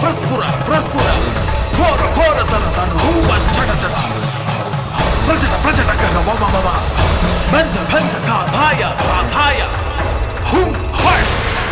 ಪ್ರಸ್ಪುರ ಪ್ರಸ್ಪುರ ಘೋರ ಘೋರ ತನ ತನು ಹೂವ ಚಟ ಚಟ ಪ್ರಚಟ ಪ್ರಚಟ ಕಹ ವಮ ಮಮ ಬಂಧ ಬಂಧ ಕಾಧಾಯ ಕಾಧಾಯ ಹುಂ ಹಳ್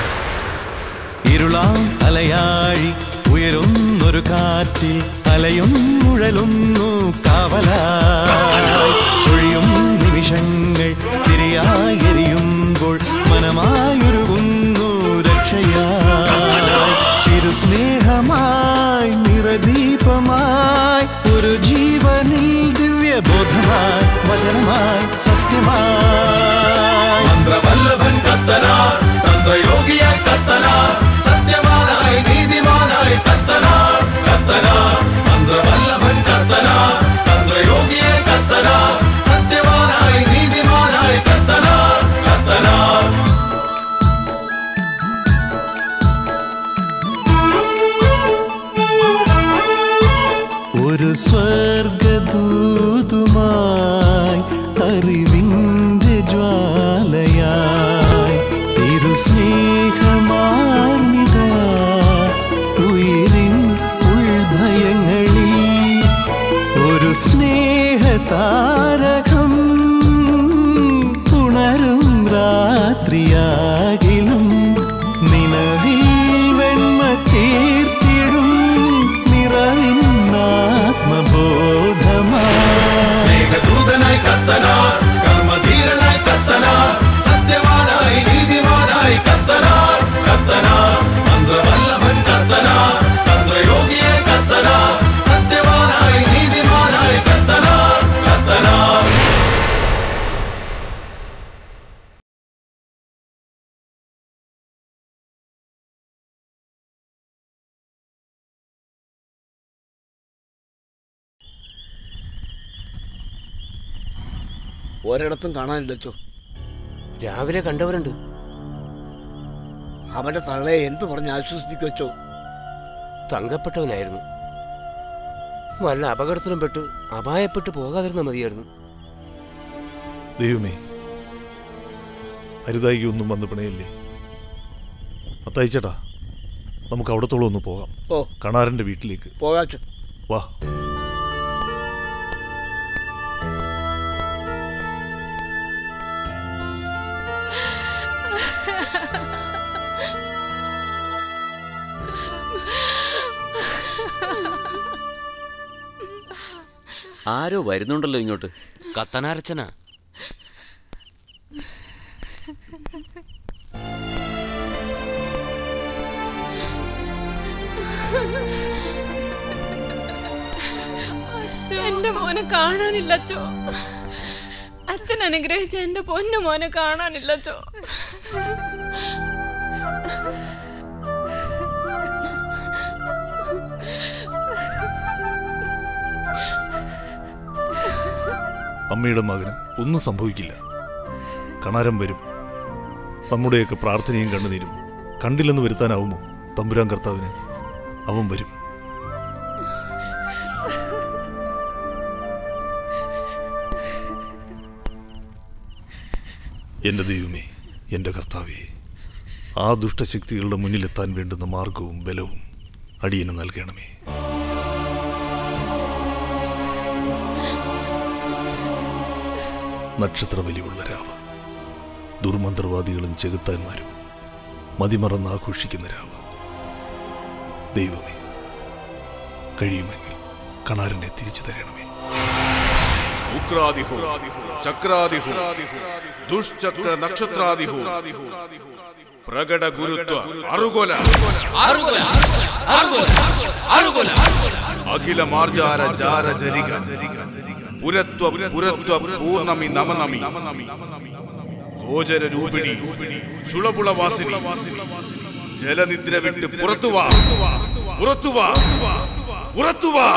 ഇരുളാം അലയാഴി ഉയരുന്നൊരു കാറ്റിൽ അലയും മുഴലുന്നു കാവലായി ഒഴിയും നിമിഷങ്ങൾ തിരിയായി എരിയുമ്പോൾ മനമായൊരുകുന്നു രക്ഷയായി തിരുസ്നേഹമായി നിറദീപമായി ഒരു ജീവനിൽ ദിവ്യബോധമായി വചനമായി സത്യമായി മന്ത്രവല്ലഭൻ കത്തനാർ തന്ത്രയോഗിയായി കത്തനാർ സത്യവാനായി നീതിമാനായി കത്തനാർ കത്തനാർ മന്ത്രവല്ലഭൻ കത്തനാർ തന്ത്രയോഗിയായി കത്തനാർ സത്യവാനായി നീതിമാനായി കത്തനാർ കത്തനാർ ഒരു സ്വർഗദൂതുമായി അറിവിൻ്റെ ജ്വാലയായി തിരുസ്നേഹമാർന്നിത ഉയരിൻ ഉൾഭയങ്ങളിൽ ഒരു സ്നേഹതാരകം ഉണരും രാത്രിയാകിലും നിലവിൽ വെണ്മ തീർത്തിടും നിറവിൻ ആത്മബോധമായി സ്നേഹദൂതനായി കത്തനാർ കർമ്മധീരനായി കത്തനാർ സത്യവാനായി നീതിമാനായി കത്തനാർ കത്തനാർ മന്ത്രവല്ലഭൻ കത്തനാർ തന്ത്രയോഗിയായി കത്തനാർ സത്യവാനായി നീതിമാനായി കത്തനാർ കത്തനാർ ഒരിടത്തും കാണാനില്ലച്ചോ രാവിലെ കണ്ടവരുണ്ട് അവന്റെ തള്ളയെ എന്ത് പറഞ്ഞ് ആശ്വസിപ്പിക്കുവച്ചോ തങ്കപ്പെട്ടവനായിരുന്നു വല്ല അപകടത്തിലും പെട്ട് അപായപ്പെട്ട് പോകാതിരുന്ന മതിയായിരുന്നു ദൈവമേ അരുതായി ഒന്നും വന്ന് പിണയല്ലേ അത്തയച്ചേട്ടാ നമുക്ക് അവിടത്തോളം ഒന്ന് പോകാം ഓ കണാരന്റെ വീട്ടിലേക്ക് പോകാച്ചോ വാ ആരോ വരുന്നുണ്ടല്ലോ ഇങ്ങോട്ട് കത്തനാരച്ചനാ എന്റെ മോനെ കാണാനില്ല അച്ചോ അച്ഛൻ അനുഗ്രഹിച്ച എന്റെ പൊന്നു മോനെ കാണാനില്ല അച്ചോ അമ്മയുടെ മകന് ഒന്നും സംഭവിക്കില്ല കണാരം വരും നമ്മുടെയൊക്കെ പ്രാർത്ഥനയും കണ്ണുനീരും കണ്ടില്ലെന്ന് വരുത്താനാവുമോ തമ്പുരാൻ കർത്താവിന് അവൻ വരും എന്റെ ദൈവമേ എന്റെ കർത്താവേ ആ ദുഷ്ടശക്തികളുടെ മുന്നിലെത്താൻ വേണ്ടുന്ന മാർഗവും ബലവും അടിയന് നൽകണമേ നക്ഷത്ര വലിവുള്ള രാവ് ദുർമന്ത്രവാദികളും ചെകുത്താന്മാരും മതിമറന്ന് ആഘോഷിക്കുന്ന രാവ് ദൈവമേ കഴിയുമെങ്കിൽ കണാരനെ തിരിച്ചു തരണമേ ഉക്രാദിഹു ചക്രാദിഹു ദുഷ്ചക്ര നക്ഷത്രാദിഹു പ്രകട ഗുരുത്വ അറുകൊല അഖില മാർജാര ജാര ജരിക പുരത്വ പുരത്വ പൂർണമി നമനമി ഗോചര രൂപിണി ചുളപുളവാസിനി ജലനിദ്ര വിട്ട് പുറത്തുവാ പുറത്തുവാ പുറത്തുവാ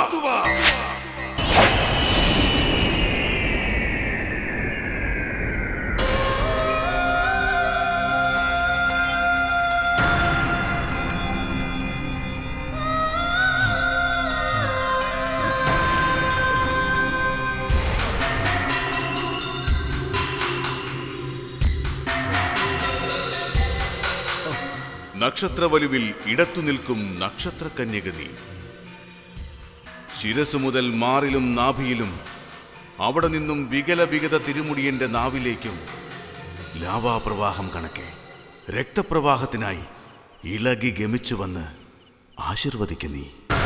നക്ഷത്രവലുവിൽ ഇടത്തു നിൽക്കും നക്ഷത്രകന്യക നീ ശിരസ് മുതൽ മാറിലും നാഭിയിലും അവിടെ നിന്നും വികല വിഗത തിരുമുടിയന്റെ നാവിലേക്കും ലാവാപ്രവാഹം കണക്കെ രക്തപ്രവാഹത്തിനായി ഇളകി ഗമിച്ചു വന്ന് ആശീർവദിക്ക നീ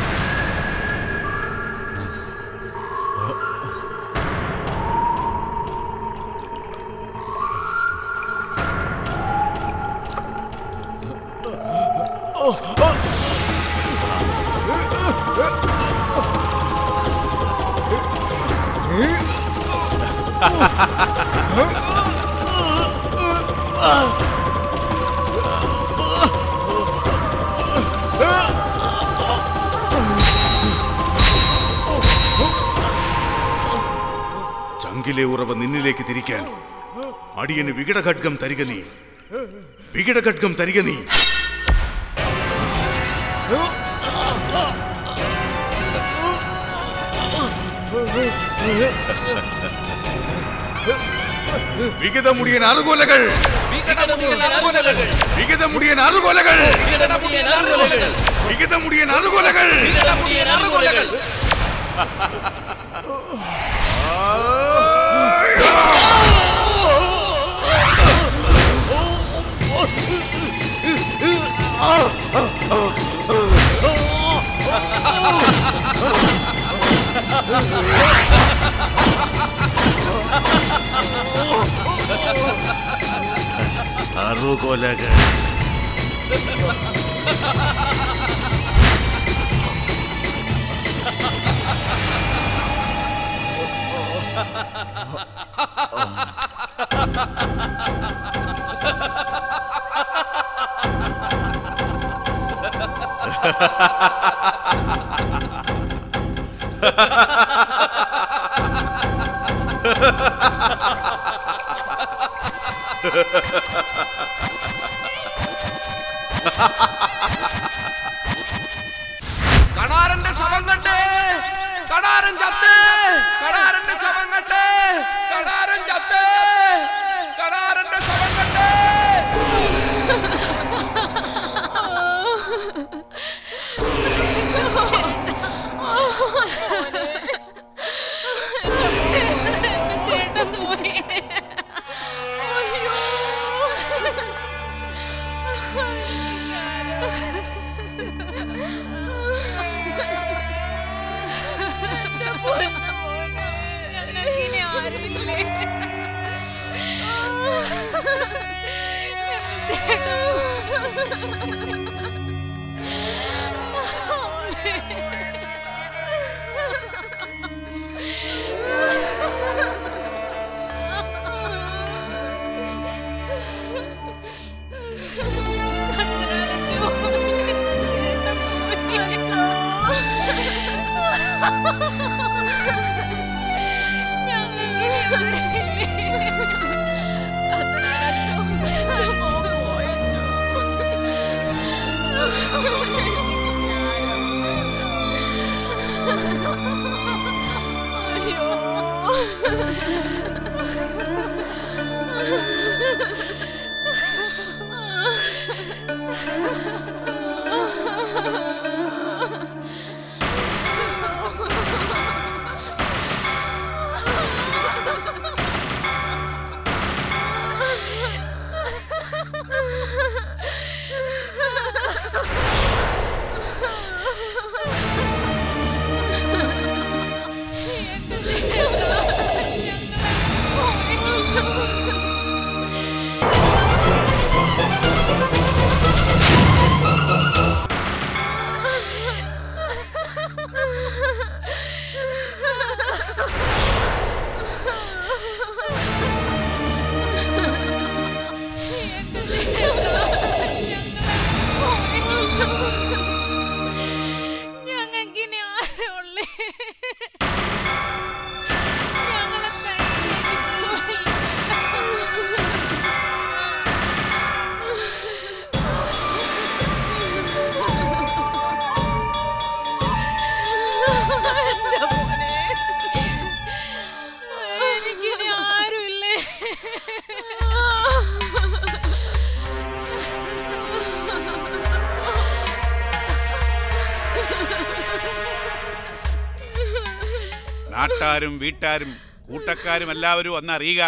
ചങ്കിലെ ഉറവ നിന്നിലേക്ക് തിരിക്കാൻ അടിയന് വികടഖഡ്ഗം തരിക നീ വികടഖഡ്ഗം തരിക നീ വിഗതമുടിയൻ അറുകൊലകൾ വിഗതമുടിയൻ അറുകൊലകൾ വിഗതമുടിയൻ അറുകൊലകൾ അറുകൊലകൾ കണാരന്റെ ശവം കണ്ടേ കണാരൻ ചത്തേ കണാരന്റെ ശവം കണ്ടേ കണാരൻ ചത്തേ കണാരന്റെ ശവം കണ്ടേ ചേട്ടൻ പോയി അയ്യോ എന്റെ പൊന്നു മോനെ, ഞങ്ങൾക്കിനി ആരുമില്ലേ? എന്റെ ചേട്ടൻ ഞങ്ങൾക്കിനി ആരുള്ളേ ഞങ്ങളെ തനിച്ചേക്ക് എന്റെ മോനെ എനിക്കിനി ആരുമില്ലേ നാട്ടാരും വീട്ടാരും കൂട്ടക്കാരും എല്ലാവരും ഒന്ന് അറിയുക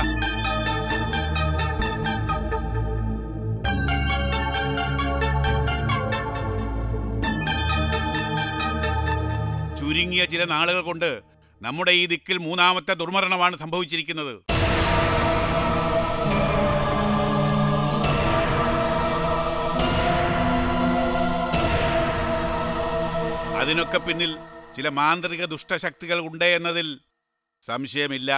ചുരുങ്ങിയ ചില നാളുകൾ കൊണ്ട് നമ്മുടെ ഈ ദിക്കിൽ മൂന്നാമത്തെ ദുർമരണമാണ് സംഭവിച്ചിരിക്കുന്നത് അതിനൊക്കെ പിന്നിൽ ചില മാന്ത്രിക ദുഷ്ടശക്തികൾ ഉണ്ട് എന്നതിൽ സംശയമില്ല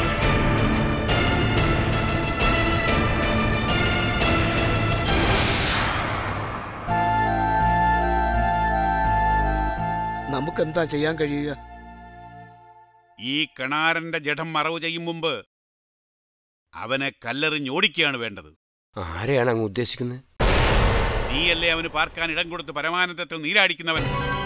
നമുക്കെന്താ ചെയ്യാൻ കഴിയുക ഈ കിണാരന്റെ ജഡം മറവ് ചെയ്യും മുമ്പ് അവനെ കല്ലെറിഞ്ഞോടിക്കുകയാണ് വേണ്ടത് ആരെയാണ് അങ്ങ് ഉദ്ദേശിക്കുന്നത് നീയല്ലേ അവന് പാർക്കാൻ ഇടം കൊടുത്ത് പരമാനന്ദത്തിൽ നീരാടിക്കുന്നവൻ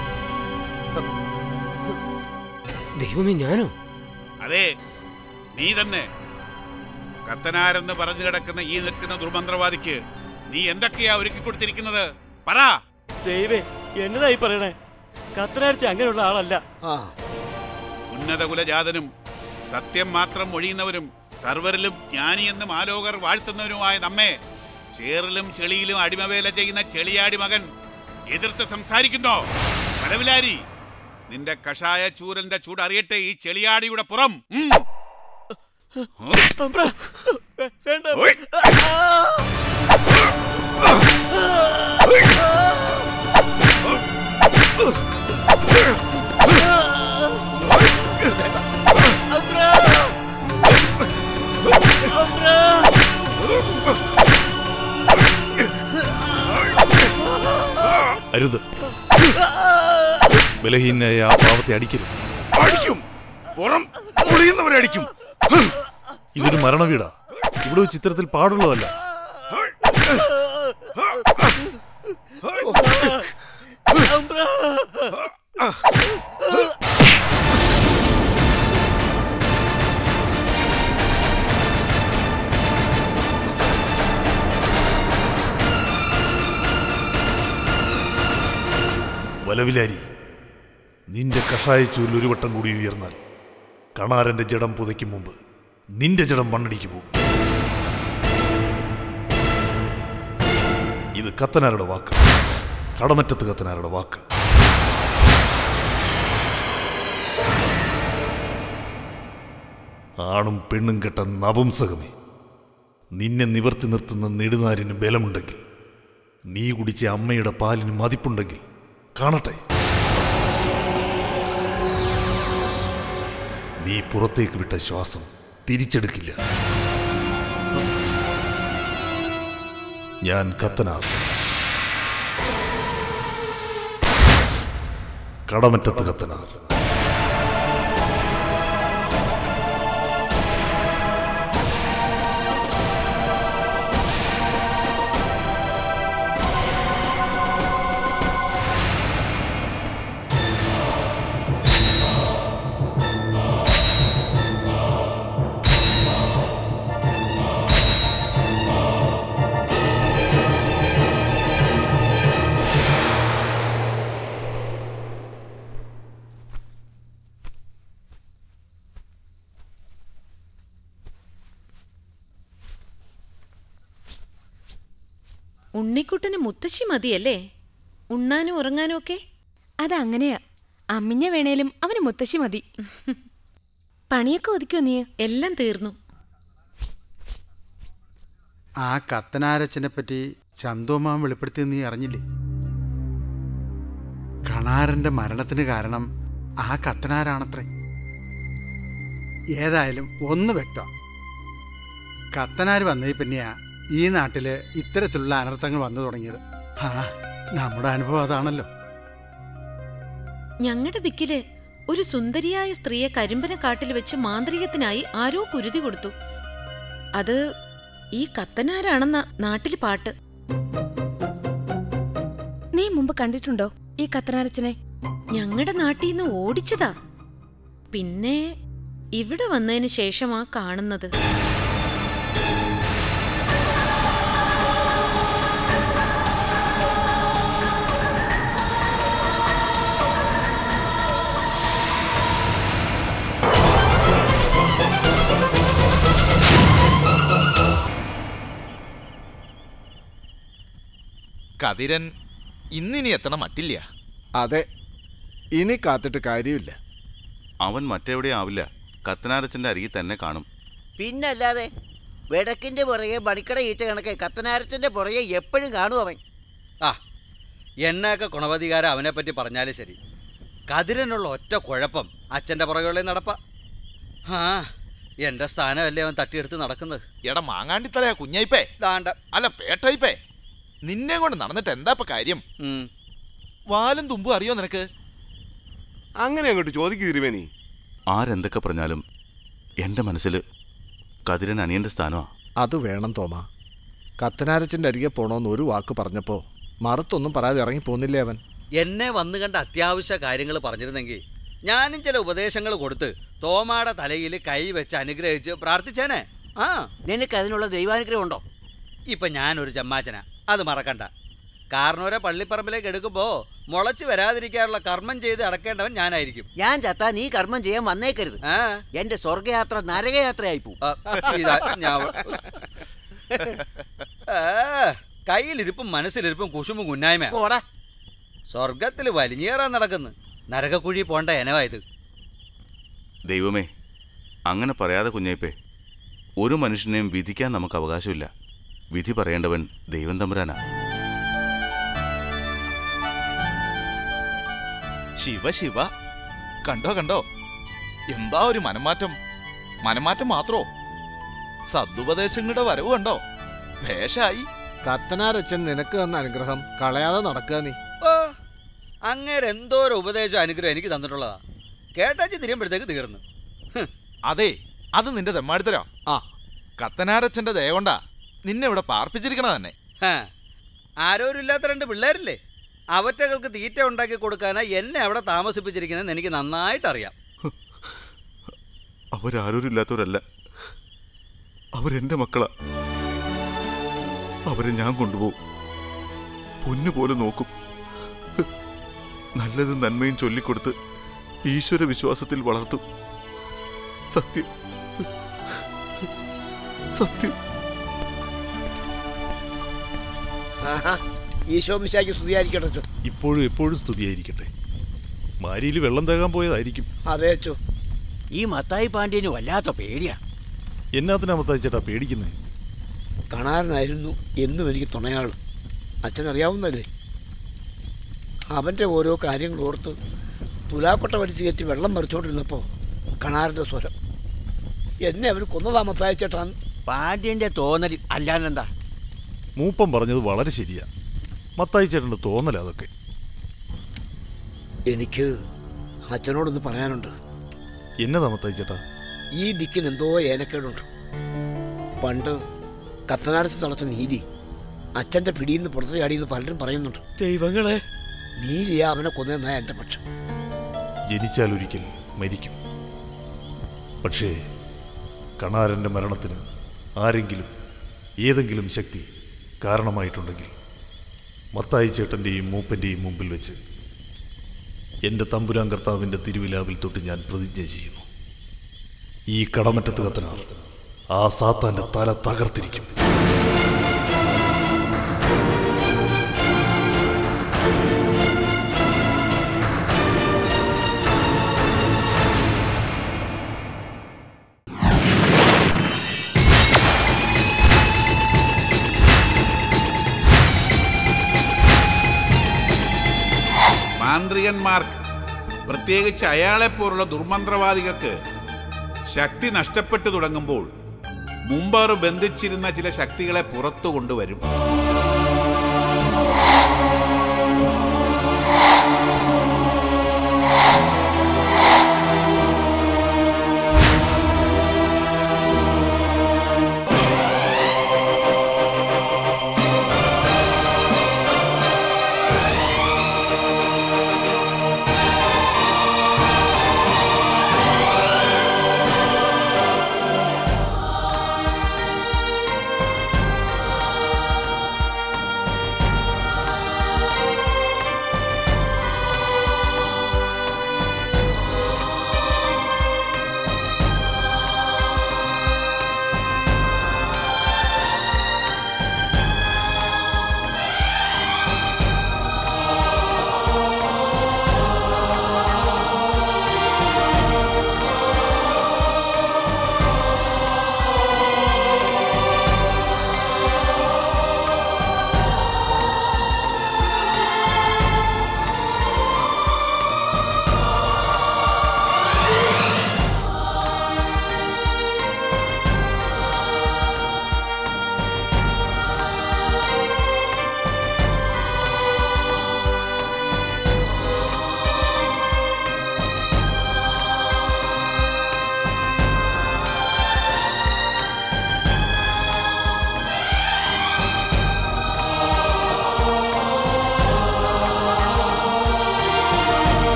ദൈവമേ ഞാനോ അതെ നീ തന്നെ കത്തനാരെന്ന് പറഞ്ഞു കിടക്കുന്ന ഈ നിൽക്കുന്ന ദുർമന്ത്രവാദിക്ക് നീ എന്തൊക്കെയാ ഒരുക്കി കൊടുത്തിരിക്കുന്നത് പറ ദൈവേ എന്നതായി പറയണേ കത്തനാഴ്ച അങ്ങനെയുള്ള ആളല്ല ആ ഉന്നത കുലജാതനും സത്യം മാത്രം ഒഴിയുന്നവരും സർവരിലും ജ്ഞാനിയെന്നും ആലോകർ വാഴ്ത്തുന്നവരുമായ നമ്മെ ചേറിലും ചെളിയിലും അടിമവേല ചെയ്യുന്ന ചെളിയാടി മകൻ എതിർത്ത് സംസാരിക്കുന്നോ കടവിലാരി നിന്റെ കഷായ ചൂരന്റെ ചൂട് അറിയട്ടെ ഈ ചെളിയാടിയുടെ പുറം ഉം. വേണ്ട ഓയ്. അരുത് ബലഹീനായ ആ പാവത്തെ അടിക്കരുത് അടിക്കും പുറം പൊളിയുന്നവരെ അടിക്കും ഇതൊരു മരണവീടാ ഇവിടെ വെച്ച് ഇത്തരത്തിൽ പാടുള്ളതല്ല വലവിലാരി നിന്റെ കഷായ ചൂരിൽ ഒരു വട്ടം കൂടി ഉയർന്നാൽ കണാരന്റെ ജഡം പുതയ്ക്കും മുമ്പ് നിന്റെ ജഡം മണ്ണടിക്ക് പോകും ഇത് കത്തനാരുടെ വാക്ക് കടമറ്റത്ത് കത്തനാരുടെ വാക്ക് ആണും പെണ്ണും കെട്ട നപുംസകമേ നിന്നെ നിവർത്തി നിർത്തുന്ന നെടുനാരിന് ബലമുണ്ടെങ്കിൽ നീ കുടിച്ച അമ്മയുടെ പാലിന് മതിപ്പുണ്ടെങ്കിൽ കാണട്ടെ നീ പുറത്തേക്ക് വിട്ട ശ്വാസം തിരിച്ചെടുക്കില്ല ഞാൻ കത്തനാർ കടമറ്റത്ത് കത്തനാർ ഉണ്ണിക്കുട്ടന് മുത്തശ്ശി മതിയല്ലേ ഉണ്ണാനും ഉറങ്ങാനും ഒക്കെ അതങ്ങനെയാ അമ്മിഞ്ഞ വേണേലും അവന് മുത്തശ്ശി മതി പണിയൊക്കെ ഒതുക്കിയോ നീ എല്ലാം തീർന്നു ആ കത്തനാരച്ചനെ പറ്റി ചന്തോമാൻ വെളിപ്പെടുത്തിയത് നീ അറിഞ്ഞില്ലേ കണാരന്റെ മരണത്തിന് കാരണം ആ കത്തനാരാണത്രേ ഏതായാലും ഒന്ന് വ്യക്തം കത്തനാർ വന്നേ പിന്നെയാ ഈ നാട്ടില് ഇത്തരത്തിലുള്ള അനർത്ഥങ്ങൾ വന്നു തുടങ്ങിയത് ആ നമ്മുടെ അനുഭവം അതാണല്ലോ ഞങ്ങളുടെ ദിക്കില് ഒരു സുന്ദരിയായ സ്ത്രീയെ കരിമ്പന കാട്ടിൽ വെച്ച് മാന്ത്രികത്തിനായി ആരോ കുരുതി കൊടുത്തു അത് ഈ കത്തനാരാണെന്ന നാട്ടില് പാട്ട് നീ മുമ്പ് കണ്ടിട്ടുണ്ടോ ഈ കത്തനാരച്ചനെ ഞങ്ങളുടെ നാട്ടിൽ നിന്ന് ഓടിച്ചതാ പിന്നെ ഇവിടെ വന്നതിന് ശേഷമാ കാണുന്നത് കതിരൻ ഇന്നിനി എത്തണ മട്ടില്ല അതെ ഇനി കാത്തിട്ട് കാര്യമില്ല അവൻ മറ്റെവിടെയും ആവില്ല കത്തനാരച്ചന്റെ അരികിൽ തന്നെ കാണും പിന്നല്ലാതെ വെടക്കിന്റെ പുറകെ മണിക്കട ഈച്ച കണക്കെ കത്തനാരത്തിന്റെ പുറകെ എപ്പോഴും കാണും അവൻ ആ എണ്ണയൊക്കെ ഗുണവധികാരം അവനെ പറ്റി പറഞ്ഞാലും ശരി കതിരനുള്ള ഒറ്റ കുഴപ്പം അച്ഛൻ്റെ പുറകെയുള്ള നടപ്പ ആ എൻ്റെ സ്ഥാനമല്ലേ അവൻ തട്ടിയെടുത്ത് നടക്കുന്നത് എടാ മാങ്ങാണ്ടിത്തലയാ കുഞ്ഞായിപ്പേ ദാണ്ട അല്ല പേട്ടായിപ്പേ നിന്നെ കൊണ്ട് നടന്നിട്ട് എന്താ ഇപ്പൊ കാര്യം വാലും തുമ്പും അറിയോ നിനക്ക് അങ്ങനെ അങ്ങോട്ട് ചോദിക്കൂ തിരുമേനി ആരെന്തൊക്കെ പറഞ്ഞാലും എൻ്റെ മനസ്സിൽ കതിരൻ അനിയൻ്റെ സ്ഥാനമാണ് അത് വേണം തോമ കത്തനാരച്ചൻ്റെ അരികെ പോണോന്ന് ഒരു വാക്ക് പറഞ്ഞപ്പോൾ മറുത്തൊന്നും പറയാതെ ഇറങ്ങി പോന്നില്ലേ അവൻ എന്നെ വന്നു കണ്ട അത്യാവശ്യ കാര്യങ്ങൾ പറഞ്ഞിരുന്നെങ്കിൽ ഞാനും ചില ഉപദേശങ്ങൾ കൊടുത്ത് തോമാടെ തലയിൽ കൈ വെച്ച് അനുഗ്രഹിച്ച് പ്രാർത്ഥിച്ചേനെ ആ നിനക്ക് അതിനുള്ള ദൈവാനുഗ്രഹം ഉണ്ടോ ഇപ്പൊ ഞാനൊരു ചമ്മാച്ചന അത് മറക്കണ്ട കാരണവരെ പള്ളിപ്പറമ്പിലേക്ക് എടുക്കുമ്പോ മുളച്ചു വരാതിരിക്കാനുള്ള കർമ്മം ചെയ്ത് അടക്കേണ്ടവൻ ഞാനായിരിക്കും ഞാൻ ചത്താ നീ കർമ്മം ചെയ്യാൻ വന്നേക്കരുത് എന്റെ സ്വർഗയാത്ര നരകയാത്രയായി പോവും ഇതാ ഞാൻ ആ, കയ്യിലിരിപ്പും മനസ്സിലിരിപ്പും കുശുമ്പും കുന്നായ്മ പോടാ സ്വർഗത്തിൽ വലിഞ്ഞേറാൻ നടക്കുന്നു നരകക്കുഴി പോണ്ട എനവായത് ദൈവമേ അങ്ങനെ പറയാതെ കുഞ്ഞേപ്പേ ഒരു മനുഷ്യനെയും വിധിക്കാൻ നമുക്ക് അവകാശമില്ല വിധി പറയേണ്ടവൻ ദൈവം തമ്പുരാനാ ശിവ ശിവ കണ്ടോ കണ്ടോ എന്താ ഒരു മനമാറ്റം മനമാറ്റം മാത്രോ സദ്ുപദേശങ്ങളുടെ വരവ് കണ്ടോ ഭേഷായി കത്തനാരച്ചൻ നിനക്ക് തന്ന അനുഗ്രഹം കളയാതെ നടക്കുക നീ ഓ അങ്ങേരെ എന്തോ ഒരു ഉപദേശം അനുഗ്രഹം എനിക്ക് തന്നിട്ടുള്ളതാ കേട്ടാച്ചി തിരിയുമ്പോഴത്തേക്ക് തീർന്നു അതെ അത് നിന്റെ തെമ്മാടിത്തരാ ആ കത്തനാരച്ചന്റെ ദയ കൊണ്ടാ നിന്നെ ഇവിടെ പാർപ്പിച്ചിരിക്കണ തന്നെ ആരോരുമില്ലാത്ത രണ്ട് പിള്ളേരില്ലേ അവറ്റകൾക്ക് തീറ്റ ഉണ്ടാക്കി കൊടുക്കാനാ എന്നെ അവിടെ താമസിപ്പിച്ചിരിക്കുന്നതെന്ന് എനിക്ക് നന്നായിട്ട് അറിയാം അവരാരൂരില്ലാത്തവരല്ല അവരെന്റെ മക്കളാ അവരെ ഞാൻ കൊണ്ടുപോകും പൊന്നുപോലെ നോക്കും നല്ലതും നന്മയും ചൊല്ലിക്കൊടുത്ത് ഈശ്വര വിശ്വാസത്തിൽ വളർത്തും സത്യം സത്യം ആഹാ ഈശോ മിശാക്ക് സ്തുതിയായിരിക്കട്ടെ അച്ചോ. ഇപ്പോഴും എപ്പോഴും സ്തുതിയായിരിക്കട്ടെ മാരിയിൽ വെള്ളം തേകാൻ പോയതായിരിക്കും അതെ അച്ചോ ഈ മത്തായി പാണ്ഡ്യന് വല്ലാത്ത പേടിയാ എന്നാത്തിനാ മത്തായി ചേട്ടാ പേടിക്കുന്നേ കാണാരനായിരുന്നു എന്നും എനിക്ക് തുണയാൾ അച്ഛനറിയാവുന്നല്ലേ അവൻ്റെ ഓരോ കാര്യങ്ങൾ ഓർത്ത് തുലാക്കൊട്ട വലിച്ചു കയറ്റി വെള്ളം മറിച്ചുകൊണ്ടിരുന്നപ്പോൾ കണാറിൻ്റെ സ്വരം എന്നെ അവർ കൊന്നതാ മത്തായച്ചേട്ടാന്ന് പാണ്ഡ്യന്റെ തോന്നൽ അല്ലാന്നെന്താ മൂപ്പൻ പറഞ്ഞത് വളരെ ശരിയാ മത്തായി ചേട്ടൻ്റെ തോന്നല അതൊക്കെ എനിക്ക് അച്ഛനോടൊന്ന് പറയാനുണ്ട് എന്നതാ മത്തായി ചേട്ടാ ഈ ദിക്കിന് എന്തോ ഏനക്കേടുണ്ട് പണ്ട് കത്തനാടച്ച് തളച്ച നീലി അച്ഛൻ്റെ പിടിയിൽ നിന്ന് പുറത്ത് ചാടിയെന്ന് പലരും പറയുന്നുണ്ട് ദൈവങ്ങളെ നീലിയാ അവനെ കൊന്നതെന്നാ എൻ്റെ പക്ഷം ജനിച്ചാൽ ഒരിക്കൽ മരിക്കും പക്ഷേ കണാരൻ്റെ മരണത്തിന് ആരെങ്കിലും ഏതെങ്കിലും ശക്തി കാരണമായിട്ടുണ്ടെങ്കിൽ മത്തായി ചേട്ടൻ്റെയും മൂപ്പൻ്റെയും മുമ്പിൽ വെച്ച് എൻ്റെ തമ്പുരാൻ കർത്താവിൻ്റെ തിരുവിലാവിൽ തൊട്ട് ഞാൻ പ്രതിജ്ഞ ചെയ്യുന്നു ഈ കടമറ്റത്ത് കത്തനാർ ആ സാത്താൻ്റെ തല തകർത്തിരിക്കും മാന്ത്രികന്മാർക്ക് പ്രത്യേകിച്ച് അയാളെപ്പോലുള്ള ദുർമന്ത്രവാദികൾക്ക് ശക്തി നഷ്ടപ്പെട്ടു തുടങ്ങുമ്പോൾ മുമ്പർ ബന്ധിച്ചിരുന്ന ചില ശക്തികളെ പുറത്തു കൊണ്ടുവരും